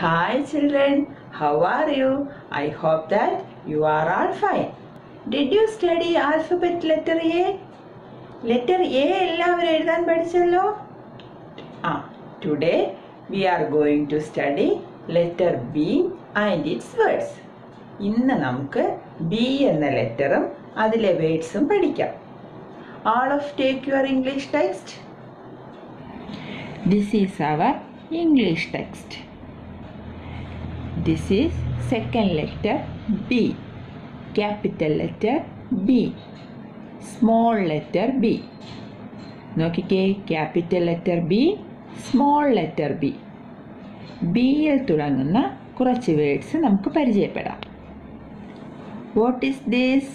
Hi children, how are you? I hope that you are all fine. Did you study alphabet letter A? Letter A എല്ലാവരും എഴുതാൻ പഠിച്ചല്ലോ ആ today we are going to study letter B and its words ഇന്ന് നമുക്ക് B എന്ന ലെറ്ററും അതിലെ വേർഡ്സും പഠിക്കാം all of take your English text this is our English text this is second letter B capital letter B small letter B നോക്കിക്കേ capital letter B small letter B ബിയിൽ തുടങ്ങുന്ന കുറച്ച് വേർഡ്സ് നമുക്ക് പരിചയപ്പെടാം what is this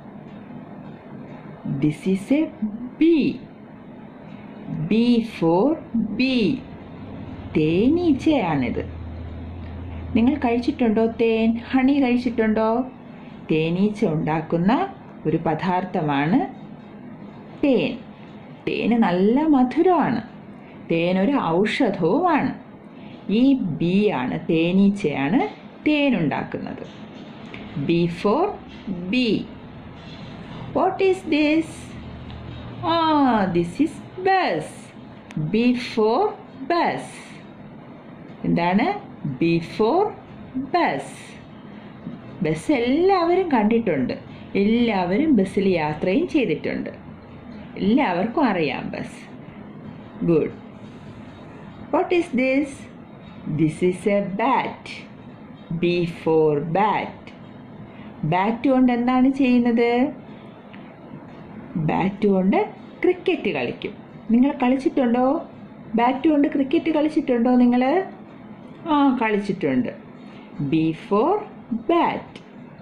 this is a B B for bee തേനീച്ചയാണിത് നിങ്ങൾ കഴിച്ചിട്ടുണ്ടോ തേൻ ഹണി കഴിച്ചിട്ടുണ്ടോ തേനീച്ച ഉണ്ടാക്കുന്ന ഒരു പദാർത്ഥമാണ് തേൻ തേന് നല്ല മധുരമാണ് തേൻ ഒരു ഔഷധവുമാണ് ഈ ബി ആണ് തേനീച്ചയാണ് തേൻ ഉണ്ടാക്കുന്നത് B for bee what is this ആ this is bus B for bus എന്താണ് ബി ഫോർ ബസ് ബസ് എല്ലാവരും കണ്ടിട്ടുണ്ട് എല്ലാവരും ബസ്സിൽ യാത്രയും ചെയ്തിട്ടുണ്ട് എല്ലാവർക്കും അറിയാം bus good what is this this is a bat B for bat bat കൊണ്ട് എന്താണ് ചെയ്യുന്നത് ബാറ്റ് കൊണ്ട് ക്രിക്കറ്റ് കളിക്കും നിങ്ങൾ കളിച്ചിട്ടുണ്ടോ ബാറ്റ് കൊണ്ട് ക്രിക്കറ്റ് കളിച്ചിട്ടുണ്ടോ നിങ്ങൾ ആ കളിച്ചിട്ടുണ്ട് B for bat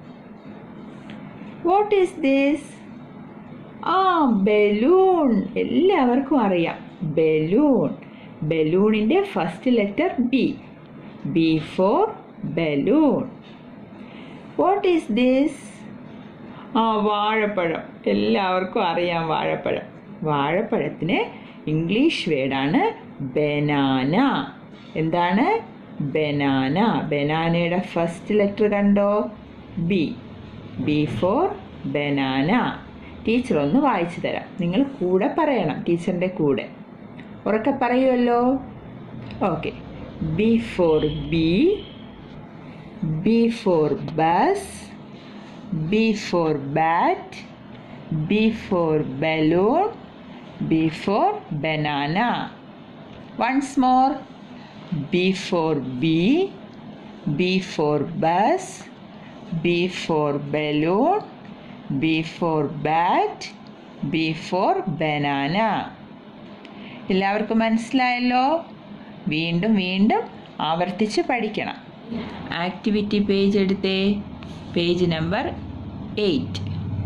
what is this ആ ബലൂൺ എല്ലാവർക്കും അറിയാം ബലൂൺ ബലൂണിൻ്റെ first letter B B for balloon what is this ആ വാഴപ്പഴം എല്ലാവർക്കും അറിയാം വാഴപ്പഴം വാഴപ്പഴത്തിന് ഇംഗ്ലീഷ് വേർഡാണ് ബനാന എന്താണ് ബനാന ബനാനയുടെ ഫസ്റ്റ് ലെറ്റർ കണ്ടോ B B for banana teacher ഒന്ന് വായിച്ചു തരാം നിങ്ങൾ കൂടെ പറയണം ടീച്ചറിൻ്റെ കൂടെ ഉറക്കെ പറയുമല്ലോ okay B for B B for bus B for bat B for balloon B for banana once more B for B B for bus B for balloon B for bat B for banana എല്ലാവർക്കും മനസ്സിലായല്ലോ വീണ്ടും വീണ്ടും ആവർത്തിച്ച് പഠിക്കണം activity page എടുത്തേ page number eight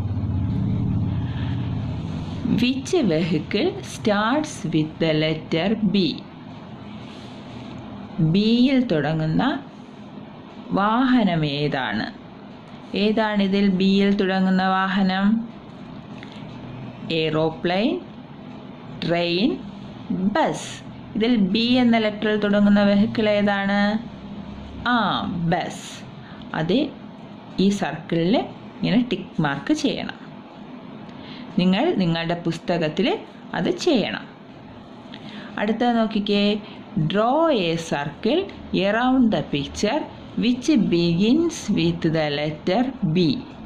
which vehicle starts with the letter B ബിയിൽ തുടങ്ങുന്ന വാഹനം ഏതാണ് ഏതാണിതിൽ ബിയിൽ തുടങ്ങുന്ന വാഹനം എയ്റോപ്ലെയിൻ ട്രെയിൻ ബസ് ഇതിൽ ബി എന്ന ലെറ്ററിൽ തുടങ്ങുന്ന വെഹിക്കിൾ ഏതാണ് ആ ബസ് അത് ഈ സർക്കിളിൽ ഇങ്ങനെ ടിക്ക് മാർക്ക് ചെയ്യണം നിങ്ങൾ നിങ്ങളുടെ പുസ്തകത്തിൽ അത് ചെയ്യണം അടുത്തത് നോക്കിക്കേ draw a circle around the picture which begins with the letter B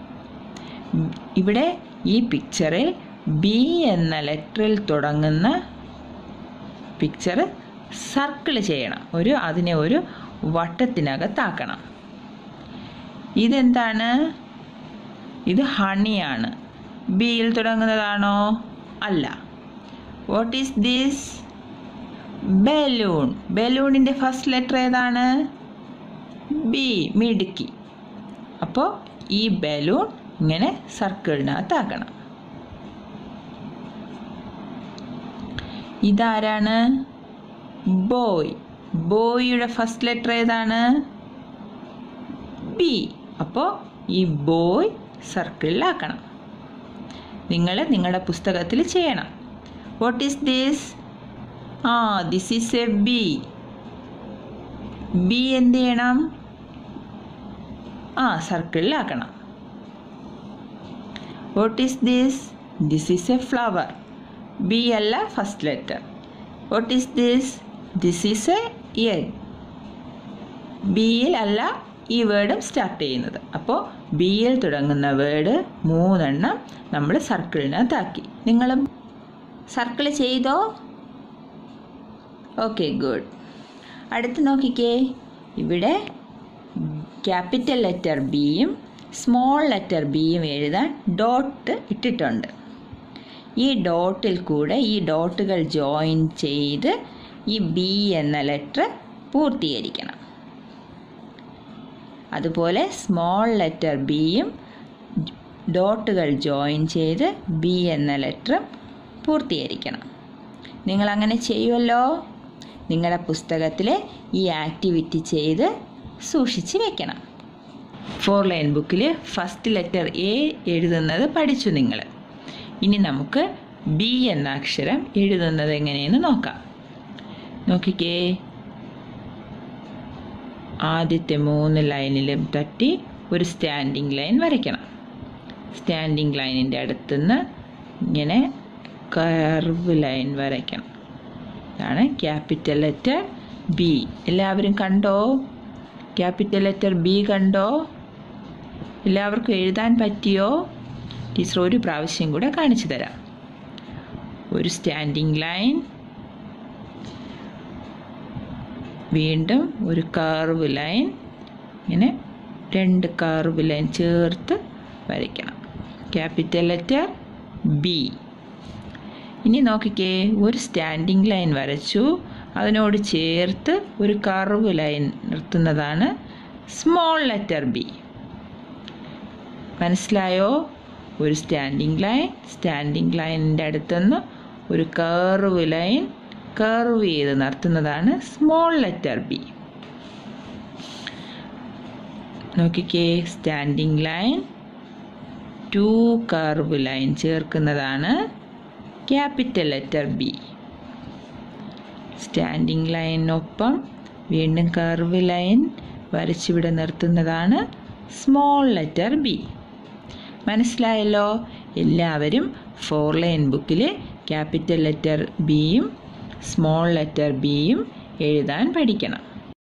ഇവിടെ ഈ പിക്ചറിൽ ബി എന്ന ലെറ്ററിൽ തുടങ്ങുന്ന പിക്ചർ സർക്കിൾ ചെയ്യണം ഒരു അതിനെ ഒരു വട്ടത്തിനകത്താക്കണം ഇതെന്താണ് ഇത് ഹണിയാണ് ബിയിൽ തുടങ്ങുന്നതാണോ അല്ല വാട്ട് ഈസ് ദിസ് ബലൂൺ ബലൂണിൻ്റെ ഫസ്റ്റ് ലെറ്റർ ഏതാണ് ബി മിടുക്കി അപ്പോൾ ഈ ബലൂൺ ഇങ്ങനെ സർക്കിളിനകത്താക്കണം ഇതാരാണ് ബോയ് ബോയിയുടെ ഫസ്റ്റ് ലെറ്റർ ഏതാണ് ബി അപ്പോൾ ഈ ബോയ് സർക്കിളിലാക്കണം നിങ്ങൾ നിങ്ങളുടെ പുസ്തകത്തിൽ ചെയ്യണം വാട്ട് ഈസ് ദിസ് ആ this is a B B എന്ത് ചെയ്യണം ആ സർക്കിളിലാക്കണം what is this this is a flower B അല്ല first letter what is this this is a egg ബിയിൽ അല്ല ഈ വേർഡും സ്റ്റാർട്ട് ചെയ്യുന്നത് അപ്പോൾ ബിയിൽ തുടങ്ങുന്ന വേർഡ് മൂന്നെണ്ണം നമ്മൾ സർക്കിളിനകത്താക്കി നിങ്ങളും സർക്കിൾ ചെയ്തോ ഓക്കെ ഗുഡ് അടുത്ത് നോക്കിക്കേ ഇവിടെ ക്യാപിറ്റൽ ലെറ്റർ ബിയും സ്മോൾ ലെറ്റർ ബിയും എഴുതാൻ ഡോട്ട് ഇട്ടിട്ടുണ്ട് ഈ ഡോട്ടിൽ കൂടെ ഈ ഡോട്ടുകൾ ജോയിൻ ചെയ്ത് ഈ ബി എന്ന ലെറ്റർ പൂർത്തീകരിക്കണം അതുപോലെ സ്മോൾ ലെറ്റർ ബിയും ഡോട്ടുകൾ ജോയിൻ ചെയ്ത് ബി എന്ന ലെറ്റർ പൂർത്തീകരിക്കണം നിങ്ങൾ അങ്ങനെ ചെയ്യുമല്ലോ നിങ്ങളുടെ പുസ്തകത്തിൽ ഈ ആക്ടിവിറ്റി ചെയ്ത് സൂക്ഷിച്ച് വെക്കണം ഫോർ ലൈൻ ബുക്കിൽ ഫസ്റ്റ് ലെറ്റർ എ എഴുതുന്നത് പഠിച്ചു നിങ്ങൾ ഇനി നമുക്ക് ബി എന്ന അക്ഷരം എഴുതുന്നത് എങ്ങനെയെന്ന് നോക്കാം നോക്കിക്കേ ആദ്യത്തെ മൂന്ന് ലൈനിലും തട്ടി ഒരു സ്റ്റാൻഡിങ് ലൈൻ വരയ്ക്കണം സ്റ്റാൻഡിങ് ലൈനിൻ്റെ അടുത്തുനിന്ന് ഇങ്ങനെ കർവ് ലൈൻ വരയ്ക്കണം ഇതാണ് ക്യാപിറ്റൽ ലെറ്റർ ബി എല്ലാവരും കണ്ടോ ക്യാപിറ്റൽ ലെറ്റർ ബി കണ്ടോ എല്ലാവർക്കും എഴുതാൻ പറ്റിയോ ടീച്ചർ ഒരു പ്രാവശ്യം കൂടെ കാണിച്ചു തരാം ഒരു സ്റ്റാൻഡിങ് ലൈൻ വീണ്ടും ഒരു കർവ് ലൈൻ ഇങ്ങനെ രണ്ട് കർവ് ലൈൻ ചേർത്ത് വരയ്ക്കണം ക്യാപിറ്റൽ ലെറ്റർ ബി ഇനി നോക്കിക്കേ ഒരു സ്റ്റാൻഡിങ് ലൈൻ വരച്ചു അതിനോട് ചേർത്ത് ഒരു കർവ് ലൈൻ നിർത്തുന്നതാണ് സ്മോൾ ലെറ്റർ ബി മനസ്സിലായോ ഒരു സ്റ്റാൻഡിങ് ലൈൻ സ്റ്റാൻഡിങ് ലൈനിൻ്റെ അടുത്തുനിന്ന് ഒരു കർവ് ലൈൻ കർവ് ചെയ്ത് നിർത്തുന്നതാണ് സ്മോൾ ലെറ്റർ ബി നോക്കിക്കേ standing line two curve line ചേർക്കുന്നതാണ് ക്യാപിറ്റൽ ലെറ്റർ ബി സ്റ്റാൻഡിങ് ലൈനിനൊപ്പം വീണ്ടും കർവ് ലൈൻ വരച്ചിവിടെ നിർത്തുന്നതാണ് സ്മോൾ ലെറ്റർ ബി മനസ്സിലായല്ലോ എല്ലാവരും ഫോർ ലൈൻ ബുക്കിൽ ക്യാപിറ്റൽ ലെറ്റർ ബിയും സ്മോൾ ലെറ്റർ ബിയും എഴുതാൻ പഠിക്കണം